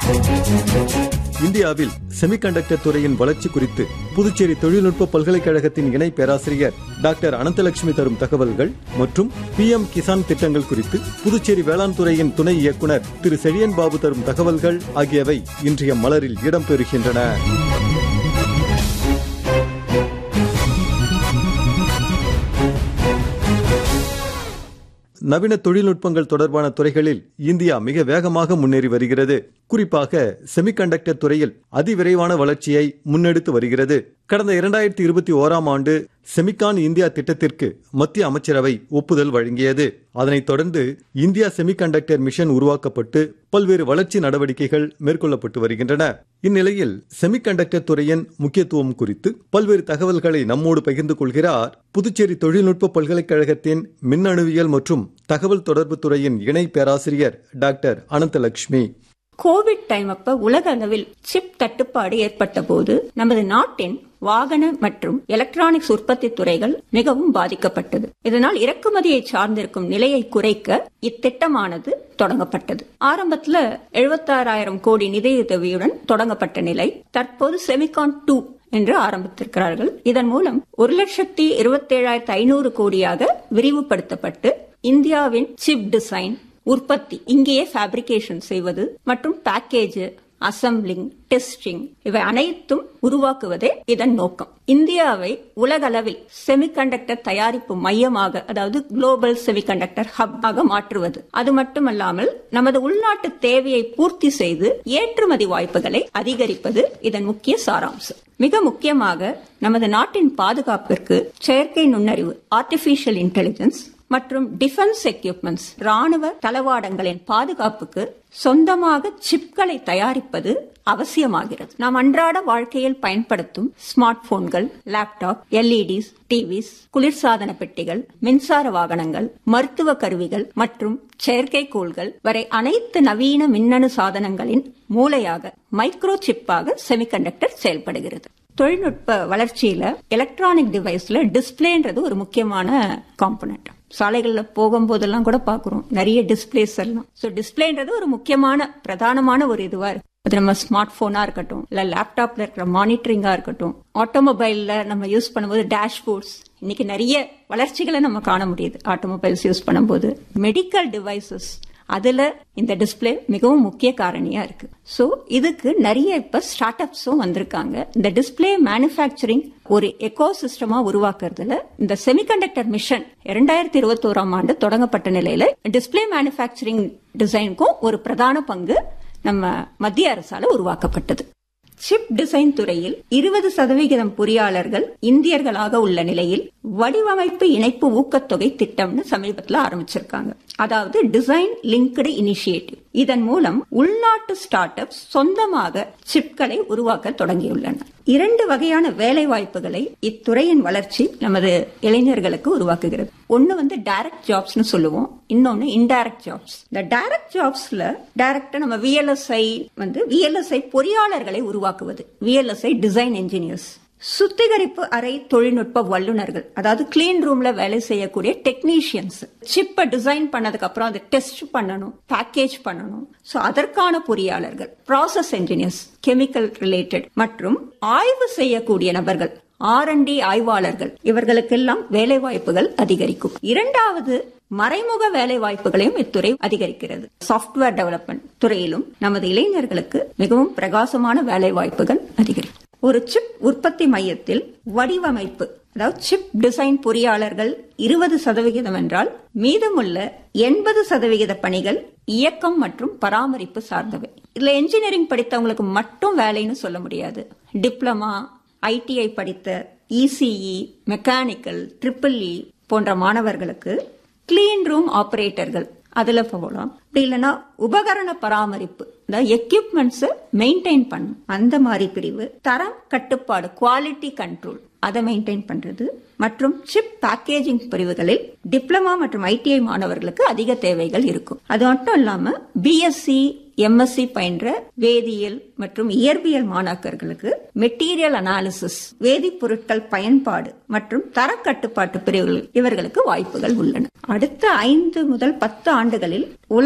இந்தியாவில் செமிகண்டக்டர் துறையின் வளர்ச்சி குறித்து புதுச்சேரி தொழில்நுட்ப பல்கலைக்கழகத்தின் இணை பேராசிரியர் டாக்டர் அனந்தலட்சுமி தரும் தகவல்கள் மற்றும் பி எம் கிசான் திட்டங்கள் குறித்து புதுச்சேரி வேளாண் துறையின் துணை இயக்குனர் திரு செழியன் பாபு தரும் தகவல்கள் ஆகியவை இன்றைய மலரில் இடம்பெறுகின்றன நவீன தொழில்நுட்பங்கள் தொடர்பான துறைகளில் இந்தியா மிக வேகமாக முன்னேறி வருகிறது குறிப்பாக செமிகண்டக்டர் துறையில் அதிவிரைவான வளர்ச்சியை முன்னெடுத்து வருகிறது கடந்த இரண்டாயிரத்தி இருபத்தி ஓராம் ஆண்டு செமிகான் இந்தியா திட்டத்திற்கு மத்திய அமைச்சரவை ஒப்புதல் வழங்கியது அதனைத் தொடர்ந்து இந்தியா செமிகண்டக்டர் மிஷன் உருவாக்கப்பட்டு பல்வேறு வளர்ச்சி நடவடிக்கைகள் மேற்கொள்ளப்பட்டு வருகின்றன இந்நிலையில் செமிகண்டக்டர் துறையின் முக்கியத்துவம் குறித்து பல்வேறு தகவல்களை நம்மோடு பகிர்ந்து கொள்கிறார் புதுச்சேரி தொழில்நுட்ப பல்கலைக்கழகத்தின் மின்னணுவியல் மற்றும் தகவல் தொடர்பு துறையின் இணை பேராசிரியர் டாக்டர் அனந்தலட்சுமி கோவிட் டைம் அப்ப உலக அளவில் சிப் தட்டுப்பாடு ஏற்பட்ட போது நமது நாட்டின் வாகன மற்றும் எலக்ட்ரானிக்ஸ் உற்பத்தி துறைகள் மிகவும் பாதிக்கப்பட்டது இதனால் இறக்குமதியை சார்ந்திருக்கும் நிலையை குறைக்க இத்திட்டமானது தொடங்கப்பட்டது ஆரம்பத்துல எழுபத்தாறாயிரம் கோடி நிதியுதவியுடன் தொடங்கப்பட்ட நிலை தற்போது செமிகான் டூ என்று ஆரம்பித்திருக்கிறார்கள் இதன் மூலம் ஒரு லட்சத்தி இருபத்தேழாயிரத்தி ஐநூறு கோடியாக விரிவுபடுத்தப்பட்டு இந்தியாவின் சிப் டிசைன் உற்பத்தி இங்கேயே ஃபேப்ரிகேஷன் செய்வது மற்றும் பேக்கேஜ் அசம்பிளிங் டெஸ்டிங் இவை அனைத்தும் உருவாக்குவதே இதன் நோக்கம் இந்தியாவை உலகளவில் செமிகண்டக்டர் தயாரிப்பு மையமாக அதாவது குளோபல் செமிகண்டக்டர் ஹப்பாக மாற்றுவது அது மட்டுமல்லாமல் நமது உள்நாட்டு தேவையை பூர்த்தி செய்து ஏற்றுமதி வாய்ப்புகளை அதிகரிப்பது இதன் முக்கிய சாராம்சம் மிக முக்கியமாக நமது நாட்டின் பாதுகாப்பிற்கு செயற்கை நுண்ணறிவு ஆர்டிபிஷியல் இன்டெலிஜென்ஸ் மற்றும் டிஃபென்ஸ் எக்யூப்மெண்ட்ஸ் ராணுவ தளவாடங்களின் பாதுகாப்புக்கு சொந்தமாக சிப்களை தயாரிப்பது அவசியமாகிறது நாம் அன்றாட வாழ்க்கையில் பயன்படுத்தும் ஸ்மார்ட் போன்கள் லேப்டாப் எல்இடிஸ் டிவிஸ் குளிர்சாதன பெட்டிகள் மின்சார வாகனங்கள் மருத்துவ கருவிகள் மற்றும் செயற்கைக்கோள்கள் வரை அனைத்து நவீன மின்னணு சாதனங்களின் மூளையாக மைக்ரோ சிப்பாக செமிகண்டக்டர் செயல்படுகிறது தொழில்நுட்ப வளர்ச்சியில எலக்ட்ரானிக் டிவைஸ்ல டிஸ்பிளேன்றது ஒரு முக்கியமான காம்பனண்ட் சாலைகள்ல போகும்போதெல்லாம் கூட பாக்குறோம் நிறைய டிஸ்பிளேஸ் எல்லாம் சோ டிஸ்பிளேன்றது ஒரு முக்கியமான பிரதானமான ஒரு இதுவா இருக்கு அது நம்ம ஸ்மார்ட் போனா இருக்கட்டும் இல்ல லேப்டாப்ல இருக்கிற மானிட்டரிங்கா இருக்கட்டும் ஆட்டோமொபைல்ல நம்ம யூஸ் பண்ணும்போது டேஷ்போர்ட்ஸ் இன்னைக்கு நிறைய வளர்ச்சிகளை நம்ம காண முடியுது ஆட்டோமொபைல்ஸ் யூஸ் பண்ணும்போது மெடிக்கல் டிவைசஸ் அதுல இந்த டிஸ்பிளே மிகவும் முக்கிய காரணியா இருக்கு சோ இதுக்கு நிறைய இப்ப ஸ்டார்ட் அப்ஸும் வந்திருக்காங்க இந்த டிஸ்பிளே மேனுபேக்சரிங் ஒரு எக்கோ சிஸ்டமா உருவாக்குறதுல இந்த செமிகண்டக்டர் மிஷன் இரண்டாயிரத்தி இருபத்தோராம் ஆண்டு தொடங்கப்பட்ட நிலையில டிஸ்பிளே மேனுபேக்சரிங் டிசைனுக்கும் ஒரு பிரதான பங்கு நம்ம மத்திய அரசால உருவாக்கப்பட்டது சிப் டிசைன் துறையில் இருபது சதவிகிதம் பொறியாளர்கள் இந்தியர்களாக உள்ள நிலையில் வடிவமைப்பு இணைப்பு ஊக்கத்தொகை திட்டம்னு சமீபத்தில் ஆரம்பிச்சிருக்காங்க அதாவது டிசைன் லிங்க்டு இனிஷியேட்டிவ் இதன் மூலம் உள்நாட்டு ஸ்டார்ட் அப் சொந்தமாக சிப்களை உருவாக்க தொடங்கியுள்ளன இரண்டு வகையான வேலை வாய்ப்புகளை இத்துறையின் வளர்ச்சி நமது இளைஞர்களுக்கு உருவாக்குகிறது ஒன்னு வந்து டைரக்ட் ஜாப்ஸ்னு சொல்லுவோம் இன்னொன்னு இன்டைரக்ட் ஜாப்ஸ் இந்த டைரக்ட் ஜாப்ஸ்ல டைரக்டா நம்ம விஎல்எஸ்ஐ வந்து விஎல்எஸ்ஐ பொறியாளர்களை உருவாக்குவது விஎல்எஸ்ஐ டிசைன் என்ஜினியர்ஸ் சுத்திகரிப்பு அறை தொழில்நுட்ப வல்லுநர்கள் அதாவது கிளீன் ரூம்ல வேலை செய்யக்கூடிய டெக்னீஷியன்ஸ் சிப்பை டிசைன் பண்ணதுக்கு அப்புறம் அதை டெஸ்ட் பண்ணணும் பேக்கேஜ் பண்ணணும் சோ அதற்கான பொறியாளர்கள் ப்ராசஸ் என்ஜினியர்ஸ் கெமிக்கல் ரிலேட்டட் மற்றும் ஆய்வு செய்யக்கூடிய நபர்கள் ஆர் அண்ட் டி ஆய்வாளர்கள் இவர்களுக்கெல்லாம் வேலை வாய்ப்புகள் அதிகரிக்கும் இரண்டாவது மறைமுக வேலை வாய்ப்புகளையும் இத்துறை அதிகரிக்கிறது சாப்ட்வேர் டெவலப்மெண்ட் துறையிலும் நமது இளைஞர்களுக்கு மிகவும் பிரகாசமான வேலை வாய்ப்புகள் அதிகரிக்கும் ஒரு சிப் உற்பத்தி மையத்தில் வடிவமைப்பு அதாவது சிப் டிசைன் பொறியாளர்கள் இருபது சதவிகிதம் என்றால் மீதமுள்ள எண்பது சதவிகித பணிகள் இயக்கம் மற்றும் பராமரிப்பு சார்ந்தவை இதுல என்ஜினியரிங் படித்தவங்களுக்கு மட்டும் வேலைன்னு சொல்ல முடியாது டிப்ளமா ஐடிஐ படித்த இசிஇ மெக்கானிக்கல் ட்ரிபிள் இ போன்ற மாணவர்களுக்கு கிளீன் ரூம் ஆபரேட்டர்கள் அதுல போகலாம் அப்படி இல்லைன்னா உபகரண பராமரிப்பு அதாவது எக்யூப்மெண்ட்ஸ் மெயின்டைன் பண்ணும் அந்த மாதிரி பிரிவு தரம் கட்டுப்பாடு குவாலிட்டி கண்ட்ரோல் அதை மெயின்டைன் பண்றது மற்றும் சிப் பேக்கேஜிங் பிரிவுகளில் டிப்ளமா மற்றும் ஐடிஐ மாணவர்களுக்கு அதிக தேவைகள் இருக்கும் அது மட்டும் இல்லாம பிஎஸ்சி எம்எஸ்சி பயின்ற வேதியியல் மற்றும் இயற்பியல் மாணாக்கர்களுக்கு மெட்டீரியல் அனாலிசிஸ் வேதிப்பொருட்கள் பயன்பாடு மற்றும் தரக்கட்டுப்பாட்டு பிரிவுகள் இவர்களுக்கு வாய்ப்புகள் உள்ளன அடுத்த ஐந்து முதல் பத்து ஆண்டுகளில்